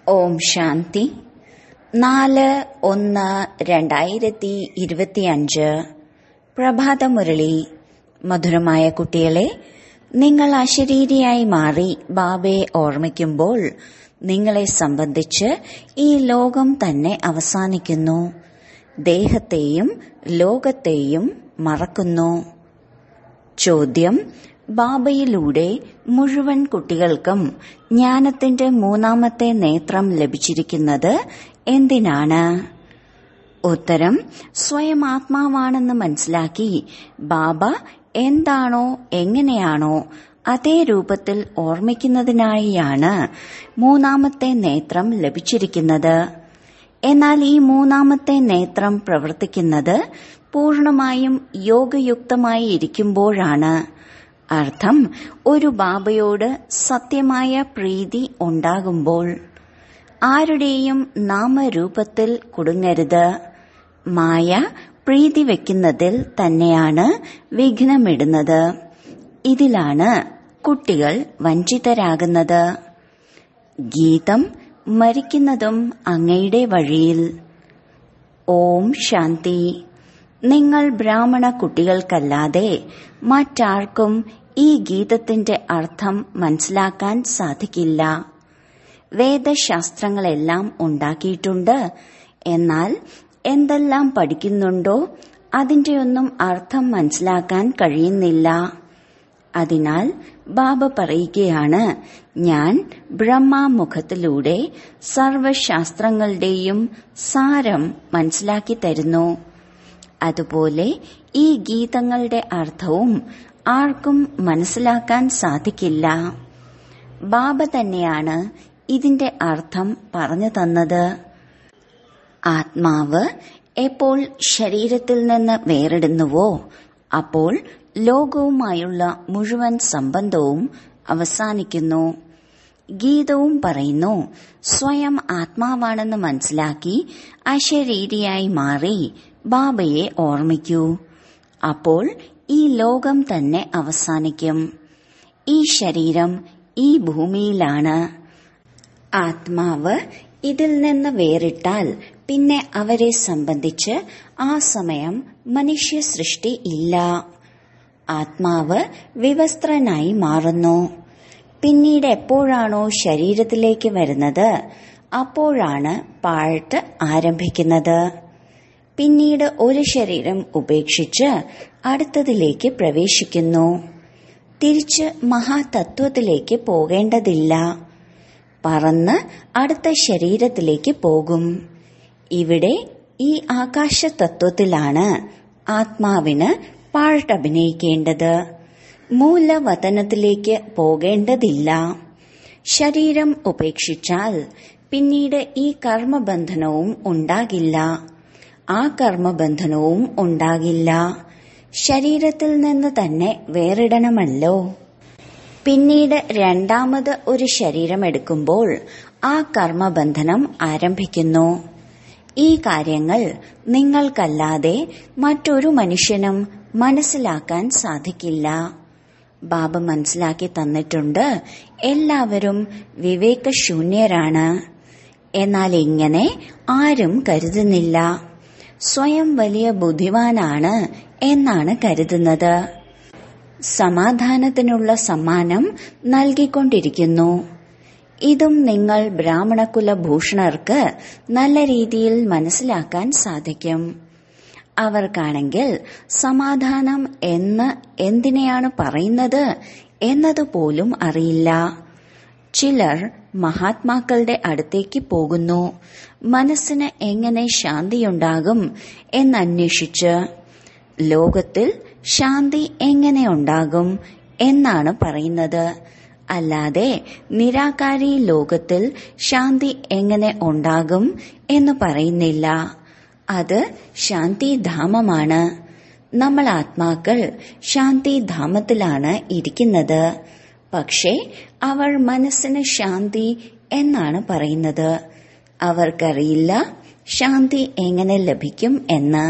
ഓം ശാന്തി നാല് ഒന്ന് രണ്ടായിരത്തി ഇരുപത്തിയഞ്ച് പ്രഭാതമുരളി മധുരമായ കുട്ടികളെ നിങ്ങൾ അശരീരിയായി മാറി ബാബയെ ഓർമ്മിക്കുമ്പോൾ നിങ്ങളെ സംബന്ധിച്ച് ഈ ലോകം തന്നെ അവസാനിക്കുന്നു ദേഹത്തെയും ലോകത്തെയും മറക്കുന്നു ചോദ്യം ബാബയിലൂടെ മുഴുവൻ കുട്ടികൾക്കും ജ്ഞാനത്തിന്റെ മൂന്നാമത്തെ നേത്രം ലഭിച്ചിരിക്കുന്നത് എന്തിനാണ് ഉത്തരം സ്വയം ആത്മാവാണെന്ന് മനസ്സിലാക്കി ബാബ എന്താണോ എങ്ങനെയാണോ അതേ രൂപത്തിൽ ഓർമ്മിക്കുന്നതിനായാണ് മൂന്നാമത്തെ നേത്രം ലഭിച്ചിരിക്കുന്നത് എന്നാൽ ഈ മൂന്നാമത്തെ നേത്രം പ്രവർത്തിക്കുന്നത് പൂർണമായും യോഗയുക്തമായി ഇരിക്കുമ്പോഴാണ് അർത്ഥം ഒരു ബാബയോട് സത്യമായ പ്രീതി ഉണ്ടാകുമ്പോൾ ആരുടെയും നാമരൂപത്തിൽ കുടുങ്ങരുത് മായ പ്രീതി വെക്കുന്നതിൽ തന്നെയാണ് വിഘ്നമിടുന്നത് ഇതിലാണ് കുട്ടികൾ വഞ്ചിതരാകുന്നത് ഗീതം മരിക്കുന്നതും അങ്ങയുടെ വഴിയിൽ ഓം ശാന്തി നിങ്ങൾ ബ്രാഹ്മണ കുട്ടികൾക്കല്ലാതെ മറ്റാർക്കും ഈ ഗീതത്തിന്റെ അർത്ഥം മനസ്സിലാക്കാൻ സാധിക്കില്ല വേദശാസ്ത്രങ്ങളെല്ലാം ഉണ്ടാക്കിയിട്ടുണ്ട് എന്നാൽ എന്തെല്ലാം പഠിക്കുന്നുണ്ടോ അതിന്റെയൊന്നും അർത്ഥം മനസ്സിലാക്കാൻ കഴിയുന്നില്ല അതിനാൽ ബാബ പറയുകയാണ് ഞാൻ ബ്രഹ്മാമുഖത്തിലൂടെ സർവശാസ്ത്രങ്ങളുടെയും സാരം മനസ്സിലാക്കി തരുന്നു അതുപോലെ ഈ ഗീതങ്ങളുടെ അർത്ഥവും ആർക്കും മനസ്സിലാക്കാൻ സാധിക്കില്ല ബാബ തന്നെയാണ് ഇതിന്റെ അർത്ഥം പറഞ്ഞു തന്നത് ആത്മാവ് എപ്പോൾ ശരീരത്തിൽ നിന്ന് വേറിടുന്നുവോ അപ്പോൾ ലോകവുമായുള്ള മുഴുവൻ സംബന്ധവും അവസാനിക്കുന്നു ഗീതവും പറയുന്നു സ്വയം ആത്മാവാണെന്ന് മനസ്സിലാക്കി അശരീരിയായി മാറി ബാബയെ ഓർമ്മിക്കൂ അപ്പോൾ ഈ ലോകം തന്നെ അവസാനിക്കും ഈ ശരീരം ഈ ഭൂമിയിലാണ് ആത്മാവ് ഇതിൽ നിന്ന് വേറിട്ടാൽ പിന്നെ അവരെ സംബന്ധിച്ച് ആ സമയം മനുഷ്യ സൃഷ്ടി ഇല്ല ആത്മാവ് വിവസ്ത്രനായി മാറുന്നു പിന്നീട് എപ്പോഴാണോ ശരീരത്തിലേക്ക് വരുന്നത് അപ്പോഴാണ് പാഴ്ട്ട് ആരംഭിക്കുന്നത് പിന്നീട് ഒരു ശരീരം ഉപേക്ഷിച്ച് അടുത്തതിലേക്ക് പ്രവേശിക്കുന്നു തിരിച്ച് മഹാതത്വത്തിലേക്ക് പോകേണ്ടതില്ല പറന്ന് അടുത്ത ശരീരത്തിലേക്ക് പോകും ഇവിടെ ഈ ആകാശ തത്വത്തിലാണ് ആത്മാവിന് പാഴ്ട്ടഭിനയിക്കേണ്ടത് മൂലവതനത്തിലേക്ക് പോകേണ്ടതില്ല ശരീരം ഉപേക്ഷിച്ചാൽ പിന്നീട് ഈ കർമ്മബന്ധനവും ഉണ്ടാകില്ല ആ കർമ്മബന്ധനവും ഉണ്ടാകില്ല ശരീരത്തിൽ നിന്ന് തന്നെ വേറിടണമല്ലോ പിന്നീട് രണ്ടാമത് ഒരു ശരീരം എടുക്കുമ്പോൾ ആ കർമ്മബന്ധനം ആരംഭിക്കുന്നു ഈ കാര്യങ്ങൾ നിങ്ങൾക്കല്ലാതെ മറ്റൊരു മനുഷ്യനും മനസ്സിലാക്കാൻ സാധിക്കില്ല ബാബ മനസ്സിലാക്കി തന്നിട്ടുണ്ട് എല്ലാവരും വിവേകശൂന്യരാണ് എന്നാൽ ഇങ്ങനെ ആരും കരുതുന്നില്ല സ്വയം വലിയ ബുദ്ധിമാനാണ് എന്നാണ് കരുതുന്നത് സമാധാനത്തിനുള്ള സമ്മാനം നൽകിക്കൊണ്ടിരിക്കുന്നു ഇതും നിങ്ങൾ ബ്രാഹ്മണകുല ഭൂഷണർക്ക് നല്ല രീതിയിൽ മനസ്സിലാക്കാൻ സാധിക്കും അവർക്കാണെങ്കിൽ സമാധാനം എന്ന് എന്തിനെയാണ് പറയുന്നത് എന്നതുപോലും അറിയില്ല ചിലർ മഹാത്മാക്കളുടെ അടുത്തേക്ക് പോകുന്നു മനസ്സിന് എങ്ങനെ ശാന്തിയുണ്ടാകും എന്നന്വേഷിച്ച് ലോകത്തിൽ ശാന്തി എങ്ങനെ ഉണ്ടാകും എന്നാണ് പറയുന്നത് അല്ലാതെ നിരാകാരി ലോകത്തിൽ ശാന്തി എങ്ങനെ ഉണ്ടാകും എന്ന് പറയുന്നില്ല അത് ശാന്തിധാമമാണ് നമ്മൾ ആത്മാക്കൾ ശാന്തിധാമത്തിലാണ് ഇരിക്കുന്നത് പക്ഷേ അവർ മനസ്സിന് ശാന്തി എന്നാണ് പറയുന്നത് അവർക്കറിയില്ല ശാന്തി എങ്ങനെ ലഭിക്കും എന്ന്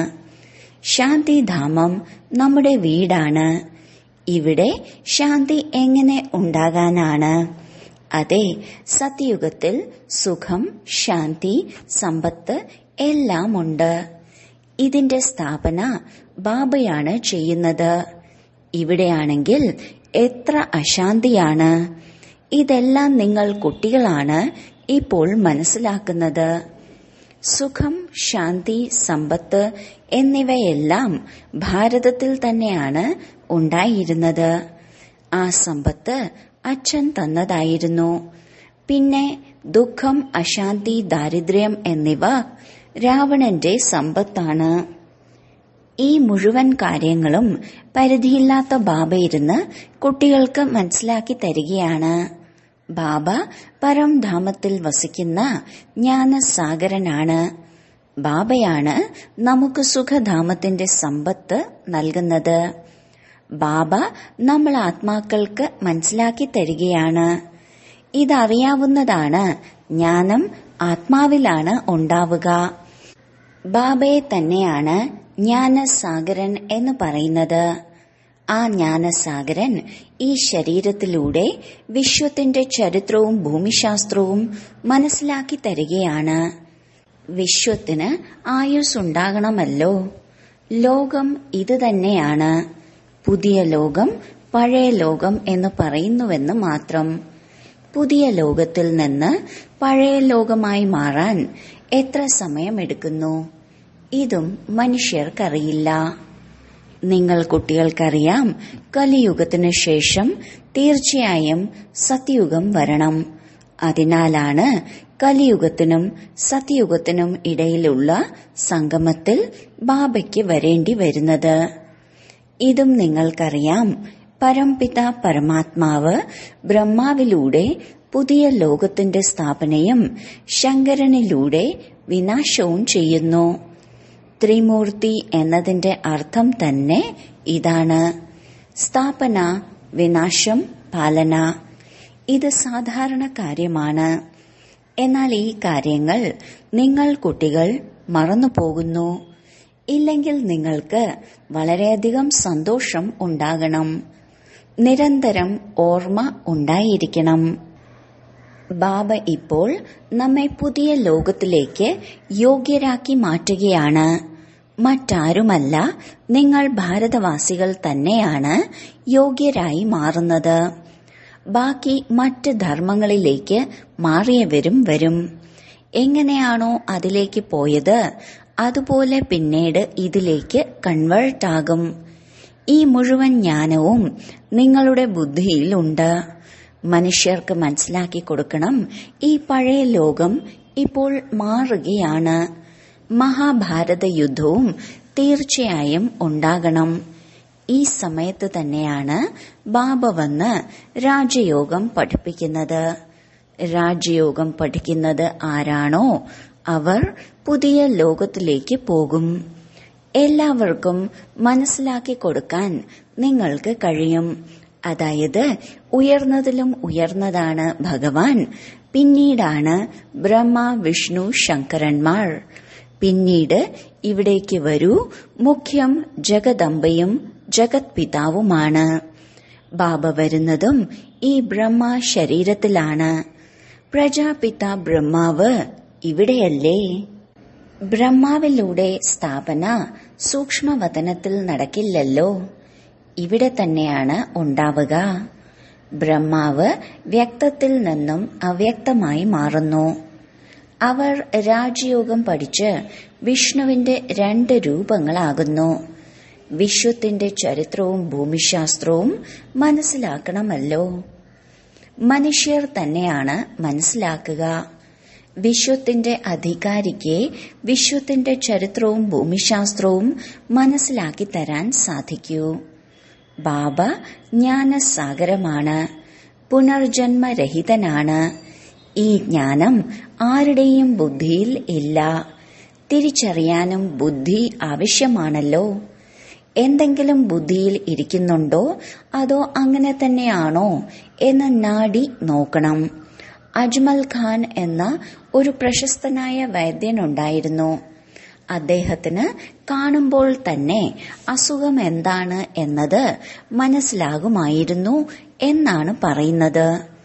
ശാന്തിധാമം നമ്മുടെ വീടാണ് ഇവിടെ ശാന്തി എങ്ങനെ ഉണ്ടാകാനാണ് അതെ സത്യയുഗത്തിൽ സുഖം ശാന്തി സമ്പത്ത് എല്ലാമുണ്ട് ഇതിന്റെ സ്ഥാപന ബാബയാണ് ചെയ്യുന്നത് ഇവിടെയാണെങ്കിൽ എത്ര അശാന്തിയാണ് ഇതെല്ലാം നിങ്ങൾ കുട്ടികളാണ് ഇപ്പോൾ മനസ്സിലാക്കുന്നത് സുഖം ശാന്തി സമ്പത്ത് എന്നിവയെല്ലാം ഭാരതത്തിൽ തന്നെയാണ് ഉണ്ടായിരുന്നത് ആ സമ്പത്ത് അച്ഛൻ തന്നതായിരുന്നു പിന്നെ ദുഃഖം അശാന്തി ദാരിദ്ര്യം എന്നിവ രാവണന്റെ സമ്പത്താണ് ഈ മുഴുവൻ കാര്യങ്ങളും പരിധിയില്ലാത്ത ബാബ ഇരുന്ന് കുട്ടികൾക്ക് മനസ്സിലാക്കി തരികയാണ് ബാബ പരംധാമത്തിൽ വസിക്കുന്ന ജ്ഞാനസാഗരനാണ് ബാബയാണ് നമുക്ക് സുഖധാമത്തിന്റെ സമ്പത്ത് നൽകുന്നത് ബാബ നമ്മൾ ആത്മാക്കൾക്ക് മനസ്സിലാക്കി തരികയാണ് ഇതറിയാവുന്നതാണ് ജ്ഞാനം ആത്മാവിലാണ് ഉണ്ടാവുക ബാബയെ തന്നെയാണ് ജ്ഞാനസാഗരൻ എന്ന് പറയുന്നത് ആ ജ്ഞാനസാഗരൻ ഈ ശരീരത്തിലൂടെ വിശ്വത്തിന്റെ ചരിത്രവും ഭൂമിശാസ്ത്രവും മനസ്സിലാക്കി തരികയാണ് വിശ്വത്തിന് ആയുസ് ഉണ്ടാകണമല്ലോ ലോകം ഇത് തന്നെയാണ് പുതിയ ലോകം പഴയ ലോകം എന്ന് പറയുന്നുവെന്ന് മാത്രം പുതിയ ലോകത്തിൽ നിന്ന് പഴയ ലോകമായി മാറാൻ എത്ര സമയമെടുക്കുന്നു ഇതും മനുഷ്യർക്കറിയില്ല നിങ്ങൾ കുട്ടികൾക്കറിയാം കലിയുഗത്തിനു ശേഷം തീർച്ചയായും സത്യയുഗം വരണം അതിനാലാണ് കലിയുഗത്തിനും സത്യയുഗത്തിനും ഇടയിലുള്ള സംഗമത്തിൽ ബാബയ്ക്ക് വരേണ്ടി വരുന്നത് ഇതും നിങ്ങൾക്കറിയാം പരംപിത പരമാത്മാവ് ബ്രഹ്മാവിലൂടെ പുതിയ ലോകത്തിന്റെ സ്ഥാപനയും ശങ്കരനിലൂടെ വിനാശവും ചെയ്യുന്നു ത്രിമൂർത്തി എന്നതിന്റെ അർത്ഥം തന്നെ ഇതാണ് സ്ഥാപന വിനാശം പാലന ഇത് സാധാരണ കാര്യമാണ് എന്നാൽ ഈ കാര്യങ്ങൾ നിങ്ങൾ കുട്ടികൾ മറന്നുപോകുന്നു ഇല്ലെങ്കിൽ നിങ്ങൾക്ക് വളരെയധികം സന്തോഷം ഉണ്ടാകണം നിരന്തരം ഓർമ്മ ഉണ്ടായിരിക്കണം ബാബ ഇപ്പോൾ നമ്മെ പുതിയ ലോകത്തിലേക്ക് യോഗ്യരാക്കി മാറ്റുകയാണ് മറ്റാരുമല്ല നിങ്ങൾ ഭാരതവാസികൾ തന്നെയാണ് യോഗ്യരായി മാറുന്നത് ബാക്കി മറ്റ് ധർമ്മങ്ങളിലേക്ക് മാറിയവരും വരും എങ്ങനെയാണോ അതിലേക്ക് പോയത് അതുപോലെ പിന്നീട് ഇതിലേക്ക് കൺവേർട്ട് ആകും ഈ മുഴുവൻ ജ്ഞാനവും നിങ്ങളുടെ ബുദ്ധിയിലുണ്ട് മനുഷ്യർക്ക് മനസ്സിലാക്കി കൊടുക്കണം ഈ പഴയ ലോകം ഇപ്പോൾ മാറുകയാണ് മഹാഭാരത യുദ്ധവും തീർച്ചയായും ഉണ്ടാകണം ഈ സമയത്ത് തന്നെയാണ് ബാബ വന്ന് രാജയോഗം പഠിപ്പിക്കുന്നത് രാജയോഗം പഠിക്കുന്നത് ആരാണോ അവർ പുതിയ ലോകത്തിലേക്ക് പോകും എല്ലാവർക്കും മനസ്സിലാക്കി കൊടുക്കാൻ നിങ്ങൾക്ക് കഴിയും അതായത് ഉയർന്നതിലും ഉയർന്നതാണ് ഭഗവാൻ പിന്നീടാണ് ബ്രഹ്മ വിഷ്ണു ശങ്കരന്മാർ പിന്നീട് ഇവിടേക്ക് വരൂ മുഖ്യം ജഗദംബയും ജഗത് പിതാവുമാണ് ബാബ വരുന്നതും ഈ ബ്രഹ്മ ശരീരത്തിലാണ് പ്രജാപിത ബ്രഹ്മാവ് ഇവിടെയല്ലേ ബ്രഹ്മാവിലൂടെ സ്ഥാപന സൂക്ഷ്മവതനത്തിൽ നടക്കില്ലല്ലോ ഇവിടെ തന്നെയാണ് ഉണ്ടാവുക ബ്രഹ്മാവ് വ്യക്തത്തിൽ നിന്നും അവ്യക്തമായി മാറുന്നു അവർ രാജയോഗം പഠിച്ച് വിഷ്ണുവിന്റെ രണ്ട് രൂപങ്ങളാകുന്നു വിശ്വത്തിന്റെ ചരിത്രവും ഭൂമിശാസ്ത്രവും മനസ്സിലാക്കണമല്ലോ മനുഷ്യർ തന്നെയാണ് മനസ്സിലാക്കുക വിശ്വത്തിന്റെ അധികാരിക്ക് വിശ്വത്തിന്റെ ചരിത്രവും ഭൂമിശാസ്ത്രവും മനസ്സിലാക്കി തരാൻ സാധിക്കൂ ബാബ ജ്ഞാനസാഗരമാണ് പുനർജന്മരഹിതനാണ് ഈ ജ്ഞാനം ആരുടെയും ബുദ്ധിയിൽ ഇല്ല തിരിച്ചറിയാനും ബുദ്ധി ആവശ്യമാണല്ലോ എന്തെങ്കിലും ബുദ്ധിയിൽ ഇരിക്കുന്നുണ്ടോ അതോ അങ്ങനെ തന്നെയാണോ എന്ന് നാടി നോക്കണം അജ്മൽ ഖാൻ എന്ന ഒരു പ്രശസ്തനായ വൈദ്യനുണ്ടായിരുന്നു അദ്ദേഹത്തിന് കാണുമ്പോൾ തന്നെ അസുഖം എന്താണ് എന്നത് മനസ്സിലാകുമായിരുന്നു എന്നാണ് പറയുന്നത്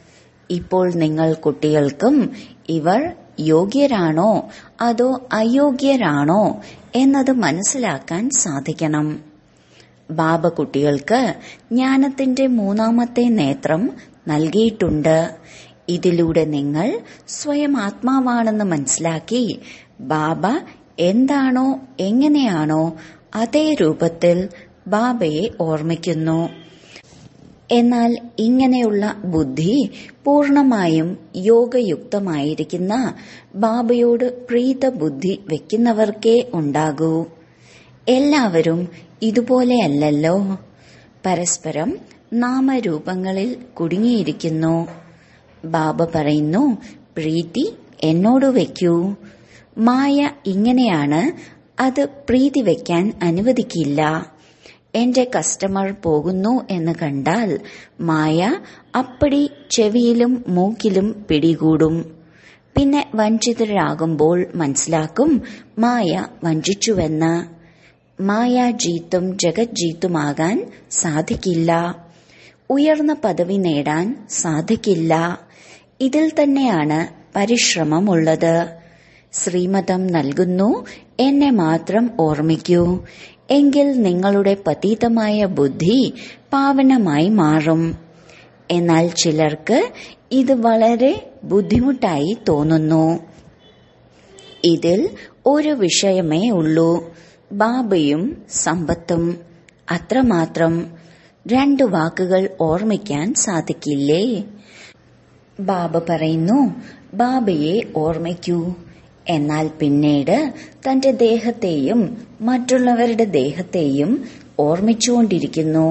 ഇപ്പോൾ നിങ്ങൾ കുട്ടികൾക്കും ഇവർ യോഗ്യരാണോ അതോ അയോഗ്യരാണോ എന്നത് മനസ്സിലാക്കാൻ സാധിക്കണം ബാബ കുട്ടികൾക്ക് ജ്ഞാനത്തിന്റെ മൂന്നാമത്തെ നേത്രം നൽകിയിട്ടുണ്ട് ഇതിലൂടെ നിങ്ങൾ സ്വയം ആത്മാവാണെന്ന് മനസ്സിലാക്കി ബാബ എന്താണോ എങ്ങനെയാണോ അതേ രൂപത്തിൽ ബാബയെ ഓർമ്മിക്കുന്നു എന്നാൽ ഇങ്ങനെയുള്ള ബുദ്ധി പൂർണമായും യോഗയുക്തമായിരിക്കുന്ന ബാബയോട് പ്രീത ബുദ്ധി വെക്കുന്നവർക്കേ ഉണ്ടാകൂ എല്ലാവരും ഇതുപോലെയല്ലല്ലോ പരസ്പരം നാമരൂപങ്ങളിൽ കുടുങ്ങിയിരിക്കുന്നു ബാബ പറയുന്നു പ്രീതി എന്നോട് വെക്കൂ മായ ഇങ്ങനെയാണ് അത് പ്രീതി വെക്കാൻ അനുവദിക്കില്ല എന്റെ കസ്റ്റമർ പോകുന്നു എന്ന് കണ്ടാൽ മായ അപ്പടി ചെവിയിലും മൂക്കിലും പിടികൂടും പിന്നെ വഞ്ചിതരാകുമ്പോൾ മനസ്സിലാക്കും മായ വഞ്ചിച്ചുവെന്ന് മായാജീത്തും ജഗജ്ജീത്തുമാകാൻ സാധിക്കില്ല ഉയർന്ന പദവി നേടാൻ സാധിക്കില്ല ഇതിൽ തന്നെയാണ് പരിശ്രമമുള്ളത് ശ്രീമതം നൽകുന്നു എന്നെ മാത്രം ഓർമ്മിക്കൂ എങ്കിൽ നിങ്ങളുടെ പതീതമായ ബുദ്ധി പാവനമായി മാറും എന്നാൽ ചിലർക്ക് ഇത് വളരെ ബുദ്ധിമുട്ടായി തോന്നുന്നു ഇതിൽ ഒരു വിഷയമേ ഉള്ളൂ ബാബയും സമ്പത്തും അത്രമാത്രം രണ്ടു വാക്കുകൾ ഓർമ്മിക്കാൻ സാധിക്കില്ലേ ബാബ പറയുന്നു ബാബയെ ഓർമ്മിക്കൂ എന്നാൽ പിന്നീട് തന്റെ ദേഹത്തെയും മറ്റുള്ളവരുടെ ദേഹത്തെയും ഓർമ്മിച്ചുകൊണ്ടിരിക്കുന്നു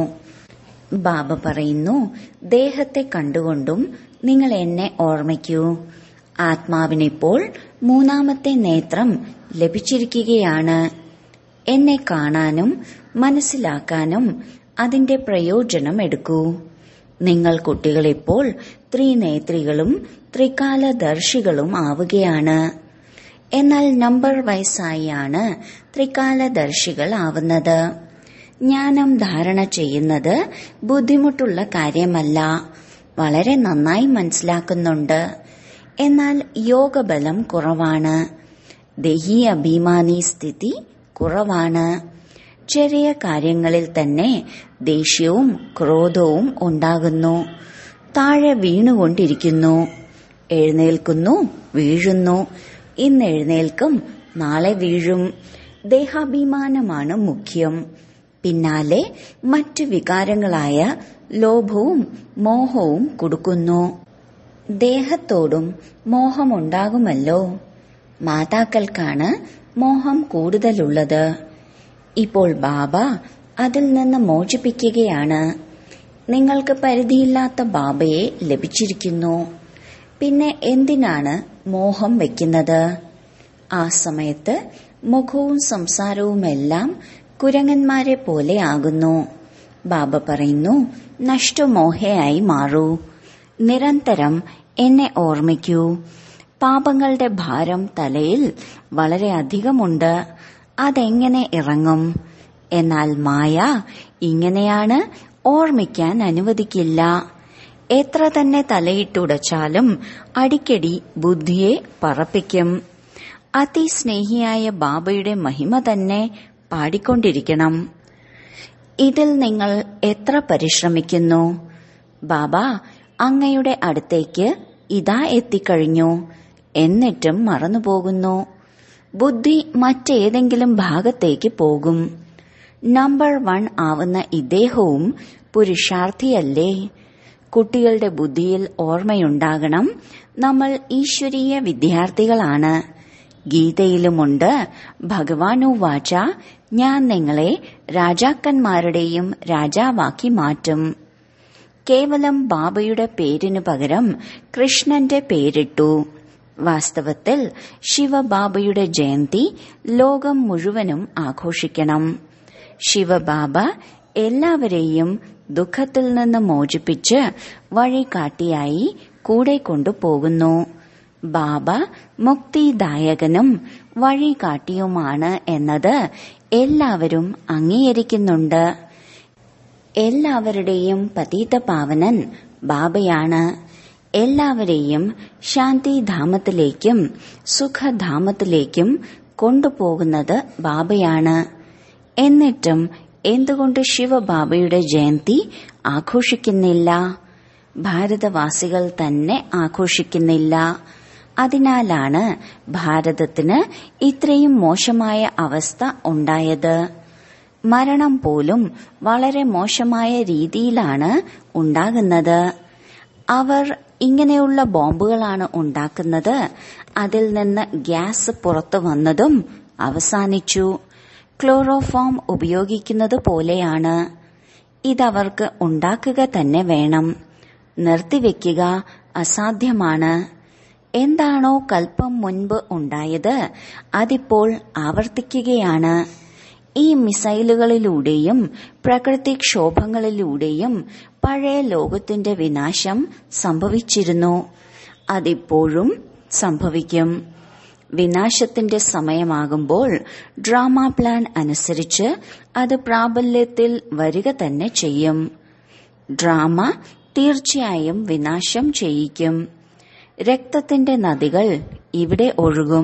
ബാബ പറയുന്നു ദേഹത്തെ കണ്ടുകൊണ്ടും നിങ്ങൾ എന്നെ ഓർമ്മിക്കൂ ആത്മാവിനിപ്പോൾ മൂന്നാമത്തെ നേത്രം ലഭിച്ചിരിക്കുകയാണ് എന്നെ കാണാനും മനസ്സിലാക്കാനും അതിന്റെ പ്രയോജനം എടുക്കൂ നിങ്ങൾ കുട്ടികളിപ്പോൾ ത്രിനേത്രികളും ത്രികാലദർശികളും ആവുകയാണ് എന്നാൽ നമ്പർ വയസ്സായാണ് ത്രികാലദർശികൾ ആവുന്നത് ജ്ഞാനം ധാരണ ചെയ്യുന്നത് ബുദ്ധിമുട്ടുള്ള കാര്യമല്ല വളരെ നന്നായി മനസ്സിലാക്കുന്നുണ്ട് എന്നാൽ യോഗബലം കുറവാണ് ദഹി അഭിമാനി സ്ഥിതി കുറവാണ് ചെറിയ കാര്യങ്ങളിൽ തന്നെ ദേഷ്യവും ക്രോധവും ഉണ്ടാകുന്നു താഴെ വീണുകൊണ്ടിരിക്കുന്നു എഴുന്നേൽക്കുന്നു വീഴുന്നു ഇന്ന് എഴുന്നേൽക്കും നാളെ വീഴും ദേഹാഭിമാനമാണ് മുഖ്യം പിന്നാലെ മറ്റു വികാരങ്ങളായ ലോഭവും മോഹവും കൊടുക്കുന്നു ദേഹത്തോടും മോഹമുണ്ടാകുമല്ലോ മാതാക്കൾക്കാണ് മോഹം കൂടുതലുള്ളത് ഇപ്പോൾ ബാബ അതിൽ നിന്ന് മോചിപ്പിക്കുകയാണ് നിങ്ങൾക്ക് പരിധിയില്ലാത്ത ബാബയെ ലഭിച്ചിരിക്കുന്നു പിന്നെ എന്തിനാണ് മോഹം വെക്കുന്നത് ആ സമയത്ത് മുഖവും സംസാരവുമെല്ലാം കുരങ്ങന്മാരെ പോലെ ആകുന്നു ബാബ പറയുന്നു നഷ്ടമോഹയായി മാറൂ നിരന്തരം എന്നെ ഓർമ്മിക്കൂ പാപങ്ങളുടെ ഭാരം തലയിൽ വളരെ അധികമുണ്ട് അതെങ്ങനെ ഇറങ്ങും എന്നാൽ മായ ഇങ്ങനെയാണ് ഓർമ്മിക്കാൻ അനുവദിക്കില്ല എത്ര തന്നെ തലയിട്ടുടച്ചാലും അടിക്കടി ബുദ്ധിയെ പറപ്പിക്കും അതിസ്നേഹിയായ ബാബയുടെ മഹിമ തന്നെ പാടിക്കൊണ്ടിരിക്കണം ഇതിൽ നിങ്ങൾ എത്ര പരിശ്രമിക്കുന്നു ബാബ അങ്ങയുടെ അടുത്തേക്ക് ഇതാ എത്തിക്കഴിഞ്ഞു എന്നിട്ടും മറന്നുപോകുന്നു ബുദ്ധി മറ്റേതെങ്കിലും ഭാഗത്തേക്ക് പോകും നമ്പർ വൺ ആവുന്ന ഇദ്ദേഹവും പുരുഷാർത്ഥിയല്ലേ കുട്ടികളുടെ ബുദ്ധിയിൽ ഓർമ്മയുണ്ടാകണം നമ്മൾ ഈശ്വരീയ വിദ്യാർത്ഥികളാണ് ഗീതയിലുമുണ്ട് ഭഗവാനു വാച ഞാൻ നിങ്ങളെ രാജാക്കന്മാരുടെയും രാജാവാക്കി മാറ്റും കേവലം ബാബയുടെ പേരിനു പകരം കൃഷ്ണന്റെ പേരിട്ടു വാസ്തവത്തിൽ ശിവബാബയുടെ ജയന്തി ലോകം മുഴുവനും ആഘോഷിക്കണം ശിവബാബ എല്ലാവരെയും ദുഃഖത്തിൽ നിന്ന് മോചിപ്പിച്ച് വഴികാട്ടിയായി കൂടെ കൊണ്ടുപോകുന്നു ബാബ മുക്തിദായകനും വഴികാട്ടിയുമാണ് എന്നത് എല്ലാവരും അംഗീകരിക്കുന്നുണ്ട് എല്ലാവരുടെയും പതീത പാവനൻ ബാബയാണ് എല്ലാവരെയും ശാന്തിധാമത്തിലേക്കും സുഖധാമത്തിലേക്കും കൊണ്ടുപോകുന്നത് ബാബയാണ് എന്നിട്ടും എന്തുകൊണ്ട് ശിവബാബയുടെ ജയന്തി ആഘോഷിക്കുന്നില്ല ഭാരതവാസികൾ തന്നെ ആഘോഷിക്കുന്നില്ല അതിനാലാണ് ഭാരതത്തിന് ഇത്രയും മോശമായ അവസ്ഥ ഉണ്ടായത് മരണം പോലും വളരെ മോശമായ രീതിയിലാണ് ഉണ്ടാകുന്നത് അവർ ഇങ്ങനെയുള്ള ബോംബുകളാണ് ഉണ്ടാക്കുന്നത് അതിൽ നിന്ന് ഗ്യാസ് പുറത്തു വന്നതും അവസാനിച്ചു ക്ലോറോഫോം ഉപയോഗിക്കുന്നത് പോലെയാണ് ഇതവർക്ക് ഉണ്ടാക്കുക തന്നെ വേണം നിർത്തിവെക്കുക അസാധ്യമാണ് എന്താണോ കൽപ്പം മുൻപ് ഉണ്ടായത് അതിപ്പോൾ ആവർത്തിക്കുകയാണ് ഈ മിസൈലുകളിലൂടെയും പ്രകൃതിക്ഷോഭങ്ങളിലൂടെയും പഴയ ലോകത്തിന്റെ വിനാശം സംഭവിച്ചിരുന്നു അതിപ്പോഴും സംഭവിക്കും വിനാശത്തിന്റെ സമയമാകുമ്പോൾ ഡ്രാമ പ്ലാൻ അനുസരിച്ച് അത് പ്രാബല്യത്തിൽ വരിക തന്നെ ചെയ്യും ഡ്രാമ തീർച്ചയായും വിനാശം ചെയ്യിക്കും രക്തത്തിന്റെ നദികൾ ഇവിടെ ഒഴുകും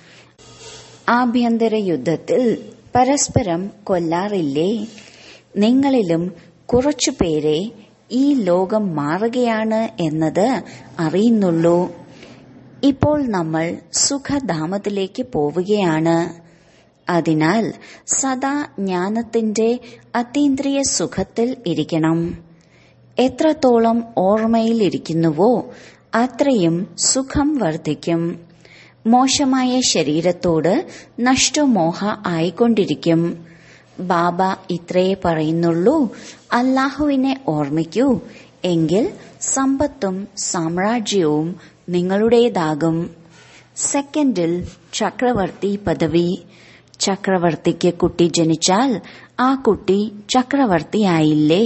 ആഭ്യന്തര യുദ്ധത്തിൽ പരസ്പരം കൊല്ലാറില്ലേ നിങ്ങളിലും കുറച്ചുപേരെ ഈ ലോകം മാറുകയാണ് എന്നത് അറിയുന്നുള്ളൂ ഇപ്പോൾ നമ്മൾ സുഖധാമത്തിലേക്ക് പോവുകയാണ് അതിനാൽ സദാ ജ്ഞാനത്തിന്റെ അതീന്ദ്രിയ സുഖത്തിൽ ഇരിക്കണം എത്രത്തോളം ഓർമ്മയിലിരിക്കുന്നുവോ അത്രയും സുഖം വർദ്ധിക്കും മോശമായ ശരീരത്തോട് നഷ്ടമോഹ ആയിക്കൊണ്ടിരിക്കും ബാബ ഇത്രയേ പറയുന്നുള്ളൂ അല്ലാഹുവിനെ ഓർമ്മിക്കൂ എങ്കിൽ സമ്പത്തും സാമ്രാജ്യവും നിങ്ങളുടേതാകും സെക്കൻഡിൽ ചക്രവർത്തി പദവി ചക്രവർത്തിക്ക് കുട്ടി ജനിച്ചാൽ ആ കുട്ടി ചക്രവർത്തിയായില്ലേ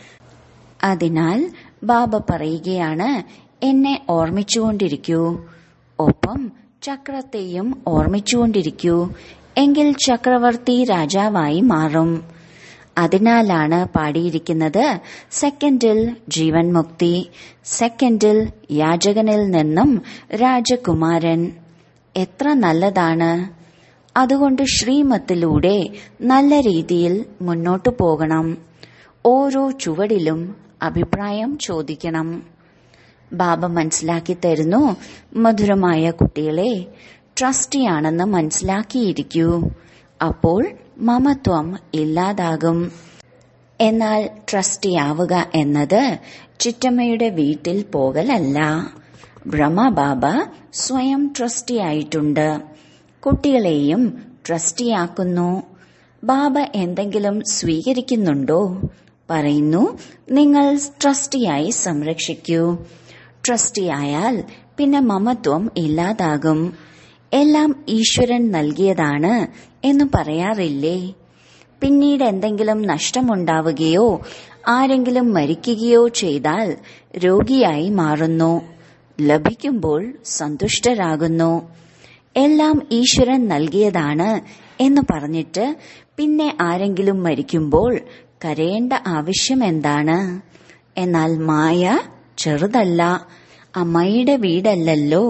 അതിനാൽ ബാബ പറയുകയാണ് എന്നെ ഓർമ്മിച്ചുകൊണ്ടിരിക്കൂ ഒപ്പം ചക്രത്തെയും ഓർമ്മിച്ചുകൊണ്ടിരിക്കൂ എങ്കിൽ ചക്രവർത്തി രാജാവായി മാറും അതിനാലാണ് പാടിയിരിക്കുന്നത് സെക്കൻഡിൽ ജീവൻ മുക്തി സെക്കൻഡിൽ യാചകനിൽ നിന്നും രാജകുമാരൻ എത്ര നല്ലതാണ് അതുകൊണ്ട് ശ്രീമത്തിലൂടെ നല്ല രീതിയിൽ മുന്നോട്ടു പോകണം ഓരോ ചുവടിലും അഭിപ്രായം ചോദിക്കണം ബാബ മനസ്സിലാക്കി തരുന്നു മധുരമായ കുട്ടികളെ ട്രസ്റ്റിയാണെന്ന് മനസ്സിലാക്കിയിരിക്കൂ അപ്പോൾ മമത്വം ഇല്ലാതാകും എന്നാൽ ട്രസ്റ്റിയാവുക എന്നത് ചിറ്റമ്മയുടെ വീട്ടിൽ പോകലല്ല ബ്രഹ്മബാബ സ്വയം ട്രസ്റ്റിയായിട്ടുണ്ട് കുട്ടികളെയും ട്രസ്റ്റിയാക്കുന്നു ബാബ എന്തെങ്കിലും സ്വീകരിക്കുന്നുണ്ടോ പറയുന്നു നിങ്ങൾ ട്രസ്റ്റിയായി സംരക്ഷിക്കൂ ട്രസ്റ്റിയായാൽ പിന്നെ മമത്വം ഇല്ലാതാകും എല്ലാം ഈശ്വരൻ നൽകിയതാണ് എന്ന് പറയാറില്ലേ പിന്നീട് എന്തെങ്കിലും നഷ്ടമുണ്ടാവുകയോ ആരെങ്കിലും മരിക്കുകയോ ചെയ്താൽ രോഗിയായി മാറുന്നു ലഭിക്കുമ്പോൾ സന്തുഷ്ടരാകുന്നു എല്ലാം ഈശ്വരൻ നൽകിയതാണ് എന്ന് പറഞ്ഞിട്ട് പിന്നെ ആരെങ്കിലും മരിക്കുമ്പോൾ കരയേണ്ട ആവശ്യം എന്താണ് എന്നാൽ മായ ചെറുതല്ല അമ്മയുടെ വീടല്ലല്ലോ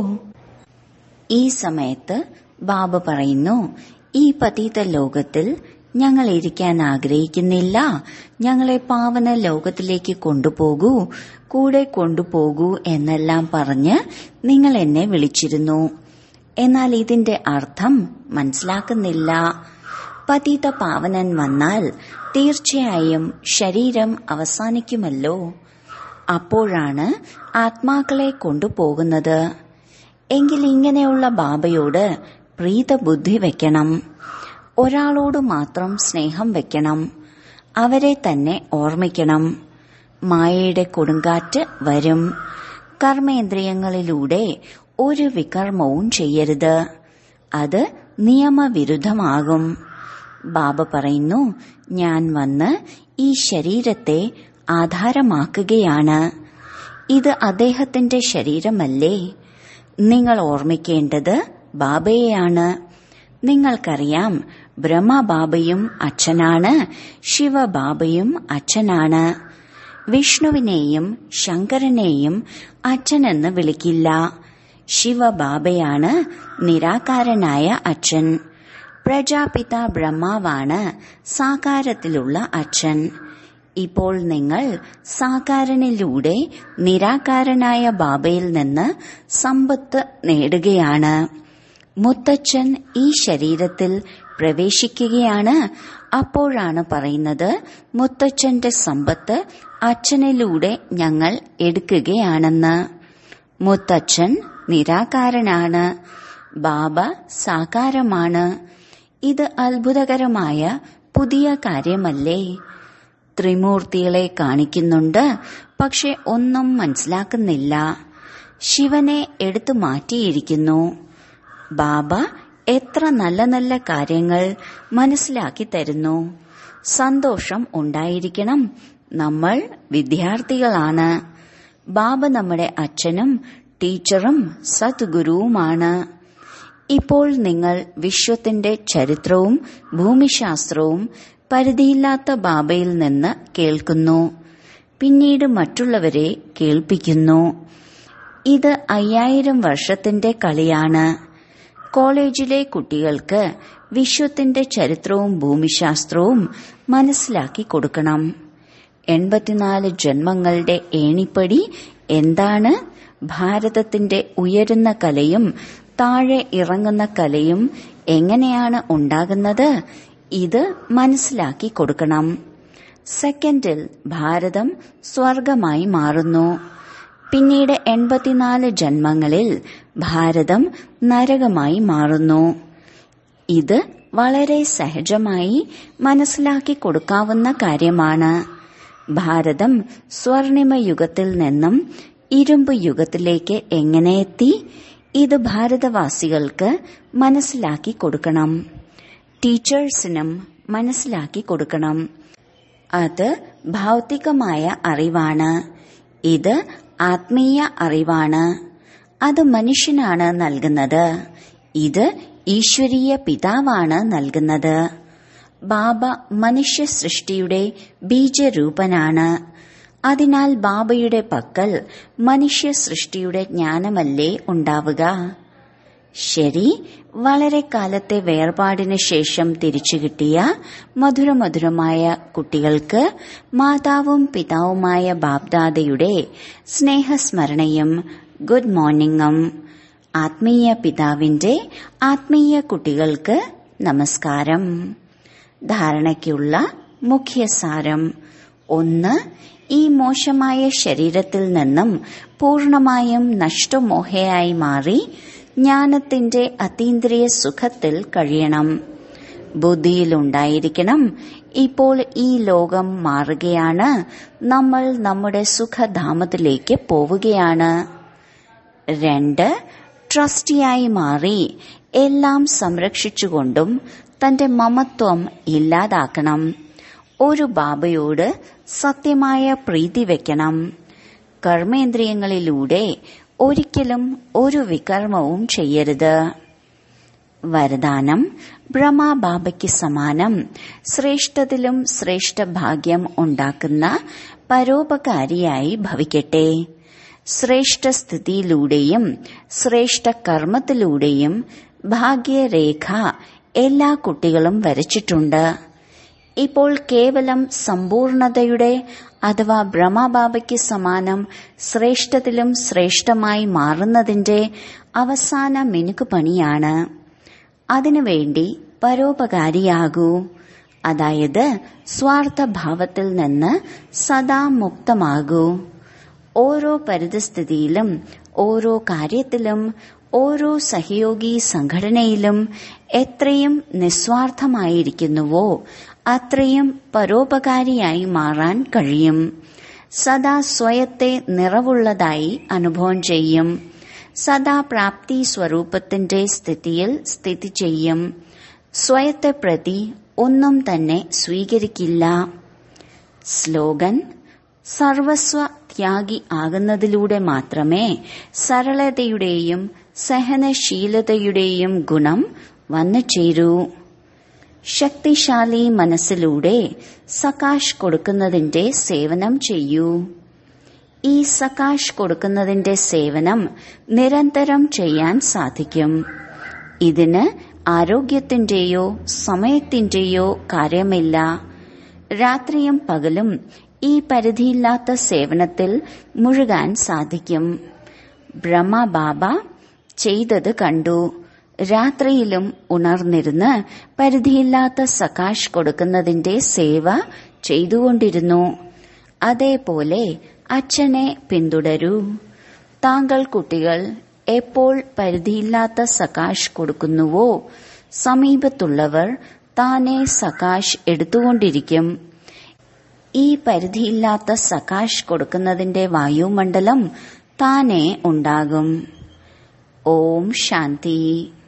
ഈ സമയത്ത് ബാബ പറയുന്നു ഈ പതീത ലോകത്തിൽ ഞങ്ങൾ ഇരിക്കാൻ ആഗ്രഹിക്കുന്നില്ല ഞങ്ങളെ പാവന ലോകത്തിലേക്ക് കൊണ്ടുപോകൂ കൂടെ കൊണ്ടുപോകൂ എന്നെല്ലാം പറഞ്ഞ് നിങ്ങൾ എന്നെ വിളിച്ചിരുന്നു എന്നാൽ ഇതിന്റെ അർത്ഥം മനസ്സിലാക്കുന്നില്ല പതീത പാവനൻ വന്നാൽ തീർച്ചയായും ശരീരം അവസാനിക്കുമല്ലോ അപ്പോഴാണ് ആത്മാക്കളെ കൊണ്ടുപോകുന്നത് എങ്കിൽ ഇങ്ങനെയുള്ള ബാബയോട് പ്രീതബുദ്ധി വെക്കണം ഒരാളോട് മാത്രം സ്നേഹം വെക്കണം അവരെ തന്നെ ഓർമ്മിക്കണം മായയുടെ കൊടുങ്കാറ്റ് വരും കർമ്മേന്ദ്രിയങ്ങളിലൂടെ ഒരു വികർമ്മവും ചെയ്യരുത് അത് നിയമവിരുദ്ധമാകും ബാബ പറയുന്നു ഞാൻ വന്ന് ഈ ശരീരത്തെ ആധാരമാക്കുകയാണ് ഇത് അദ്ദേഹത്തിന്റെ ശരീരമല്ലേ നിങ്ങൾ ഓർമ്മിക്കേണ്ടത് ബാബയെയാണ് നിങ്ങൾക്കറിയാം ബ്രഹ്മബാബയും അച്ഛനാണ് ശിവബാബയും അച്ഛനാണ് വിഷ്ണുവിനെയും ശങ്കരനെയും അച്ഛനെന്ന് വിളിക്കില്ല ശിവബാബയാണ് നിരാകാരനായ അച്ഛൻ പ്രജാപിത ബ്രഹ്മാവാണ് സാകാരത്തിലുള്ള അച്ഛൻ ഇപ്പോൾ നിങ്ങൾ സാകാരനിലൂടെ നിരാകാരനായ ബാബയിൽ നിന്ന് സമ്പത്ത് നേടുകയാണ് മുത്തച്ഛൻ ഈ ശരീരത്തിൽ പ്രവേശിക്കുകയാണ് അപ്പോഴാണ് പറയുന്നത് മുത്തച്ഛന്റെ സമ്പത്ത് അച്ഛനിലൂടെ ഞങ്ങൾ എടുക്കുകയാണെന്ന് മുത്തച്ഛൻ നിരാകാരനാണ് ബാബ സാകാരമാണ് ഇത് അത്ഭുതകരമായ പുതിയ കാര്യമല്ലേ ത്രിമൂർത്തികളെ കാണിക്കുന്നുണ്ട് പക്ഷെ ഒന്നും മനസ്സിലാക്കുന്നില്ല ശിവനെ എടുത്തു മാറ്റിയിരിക്കുന്നു ബാബ എത്ര നല്ല നല്ല കാര്യങ്ങൾ മനസ്സിലാക്കി തരുന്നു സന്തോഷം ഉണ്ടായിരിക്കണം നമ്മൾ വിദ്യാർത്ഥികളാണ് ബാബ നമ്മുടെ അച്ഛനും ടീച്ചറും സദ്ഗുരുവുമാണ് ഇപ്പോൾ നിങ്ങൾ വിശ്വത്തിന്റെ ചരിത്രവും ഭൂമിശാസ്ത്രവും പരിധിയില്ലാത്ത ബാബയിൽ നിന്ന് കേൾക്കുന്നു പിന്നീട് മറ്റുള്ളവരെ കേൾപ്പിക്കുന്നു ഇത് അയ്യായിരം വർഷത്തിന്റെ കളിയാണ് കോളേജിലെ കുട്ടികൾക്ക് വിശ്വത്തിന്റെ ചരിത്രവും ഭൂമിശാസ്ത്രവും മനസ്സിലാക്കി കൊടുക്കണം എൺപത്തിനാല് ജന്മങ്ങളുടെ ഏണിപ്പടി എന്താണ് ഭാരതത്തിന്റെ ഉയരുന്ന കലയും താഴെ ഇറങ്ങുന്ന കലയും എങ്ങനെയാണ് ഉണ്ടാകുന്നത് ഇത് മനസ്സിലാക്കി കൊടുക്കണം സെക്കൻഡിൽ ഭാരതം സ്വർഗമായി മാറുന്നു പിന്നീട് എൺപത്തിനാല് ജന്മങ്ങളിൽ ഭാരതം നരകമായി മാറുന്നു ഇത് വളരെ സഹജമായി മനസ്സിലാക്കി കൊടുക്കാവുന്ന കാര്യമാണ് ഭാരതം സ്വർണിമ യുഗത്തിൽ നിന്നും ഇരുമ്പ് യുഗത്തിലേക്ക് എങ്ങനെ എത്തി ഇത് ഭാരതവാസികൾക്ക് മനസ്സിലാക്കി കൊടുക്കണം ടീച്ചേഴ്സിനും മനസ്സിലാക്കി കൊടുക്കണം അത് ഭൗതികമായ അറിവാണ് ഇത് ആത്മീയ അറിവാണ് അത് മനുഷ്യനാണ് നൽകുന്നത് ഇത് ഈശ്വരീയ പിതാവാണ് നൽകുന്നത് ബാബ മനുഷ്യ സൃഷ്ടിയുടെ ബീജരൂപനാണ് അതിനാൽ ബാബയുടെ പക്കൽ മനുഷ്യ സൃഷ്ടിയുടെ ജ്ഞാനമല്ലേ ഉണ്ടാവുക ശരി വളരെ കാലത്തെ വേർപാടിന് ശേഷം തിരിച്ചു കിട്ടിയ മധുരമധുരമായ കുട്ടികൾക്ക് മാതാവും പിതാവുമായ ബാബ്ദാദയുടെ സ്നേഹസ്മരണയും ഗുഡ് മോർണിംഗും ആത്മീയ പിതാവിന്റെ ആത്മീയ കുട്ടികൾക്ക് നമസ്കാരം ധാരണയ്ക്കുള്ള മുഖ്യസാരം ഒന്ന് ഈ മോശമായ ശരീരത്തിൽ നിന്നും പൂർണമായും നഷ്ടമോഹയായി മാറി ജ്ഞാനത്തിന്റെ അതീന്ദ്രിയ സുഖത്തിൽ കഴിയണം ബുദ്ധിയിലുണ്ടായിരിക്കണം ഇപ്പോൾ ഈ ലോകം മാറുകയാണ് നമ്മൾ നമ്മുടെ സുഖധാമത്തിലേക്ക് പോവുകയാണ് രണ്ട് ട്രസ്റ്റിയായി മാറി എല്ലാം സംരക്ഷിച്ചുകൊണ്ടും തന്റെ മമത്വം ഇല്ലാതാക്കണം ഒരു ബാബയോട് സത്യമായ പ്രീതി വെക്കണം കർമ്മേന്ദ്രിയങ്ങളിലൂടെ ഒരിക്കലും ഒരു വികർമ്മവും ചെയ്യരുത് വരദാനം ബ്രഹ്മബാബയ്ക്ക് സമാനം ശ്രേഷ്ഠത്തിലും ശ്രേഷ്ഠ ഭാഗ്യം ഉണ്ടാക്കുന്ന പരോപകാരിയായി ഭവിക്കട്ടെ ശ്രേഷ്ഠ സ്ഥിതിയിലൂടെയും ശ്രേഷ്ഠ കർമ്മത്തിലൂടെയും ഭാഗ്യരേഖ എല്ലാ കുട്ടികളും വരച്ചിട്ടുണ്ട് ഇപ്പോൾ കേവലം സമ്പൂർണതയുടെ അഥവാ ബ്രഹ്മബാബയ്ക്ക് സമാനം ശ്രേഷ്ഠത്തിലും ശ്രേഷ്ഠമായി മാറുന്നതിന്റെ അവസാന മിനുക്കുപണിയാണ് അതിനുവേണ്ടി പരോപകാരിയാകൂ അതായത് സ്വാർത്ഥഭാവത്തിൽ നിന്ന് സദാ മുക്തമാകൂ ഓരോ പരിതസ്ഥിതിയിലും ഓരോ കാര്യത്തിലും ഓരോ സഹയോഗി സംഘടനയിലും എത്രയും നിസ്വാർത്ഥമായിരിക്കുന്നുവോ അത്രയും പരോപകാരിയായി മാറാൻ കഴിയും സദാ സ്വയത്തെ നിറവുള്ളതായി അനുഭവം ചെയ്യും സദാ പ്രാപ്തി സ്വരൂപത്തിന്റെ സ്ഥിതിയിൽ സ്ഥിതി ചെയ്യും സ്വയത്തെ പ്രതി ഒന്നും തന്നെ സ്വീകരിക്കില്ല സ്ലോഗൻ സർവസ്വ ത്യാഗി ആകുന്നതിലൂടെ മാത്രമേ സരളതയുടെയും സഹനശീലതയുടെയും ഗുണം വന്നു ചേരൂ ശക്തിശാലി മനസ്സിലൂടെ സകാശ് കൊടുക്കുന്നതിന്റെ സേവനം ചെയ്യൂ ഈ സകാശ് കൊടുക്കുന്നതിന്റെ സേവനം നിരന്തരം ചെയ്യാൻ സാധിക്കും ഇതിന് ആരോഗ്യത്തിന്റെയോ സമയത്തിന്റെയോ കാര്യമില്ല രാത്രിയും പകലും ഈ പരിധിയില്ലാത്ത സേവനത്തിൽ മുഴുകാൻ സാധിക്കും ബ്രഹ്മബാബ ചെയ്തത് കണ്ടു രാത്രിയിലും ഉണർന്നിരുന്ന് പരിധിയില്ലാത്ത സകാശ് കൊടുക്കുന്നതിന്റെ സേവ ചെയ്തുകൊണ്ടിരുന്നു അതേപോലെ അച്ഛനെ പിന്തുടരൂ താങ്കൾ കുട്ടികൾ എപ്പോൾ പരിധിയില്ലാത്ത സകാശ് കൊടുക്കുന്നുവോ സമീപത്തുള്ളവർ താനെ സകാശ് എടുത്തുകൊണ്ടിരിക്കും ഈ പരിധിയില്ലാത്ത സകാശ് കൊടുക്കുന്നതിന്റെ വായുമണ്ഡലം താനെ ഉണ്ടാകും ഓം ശാന്തി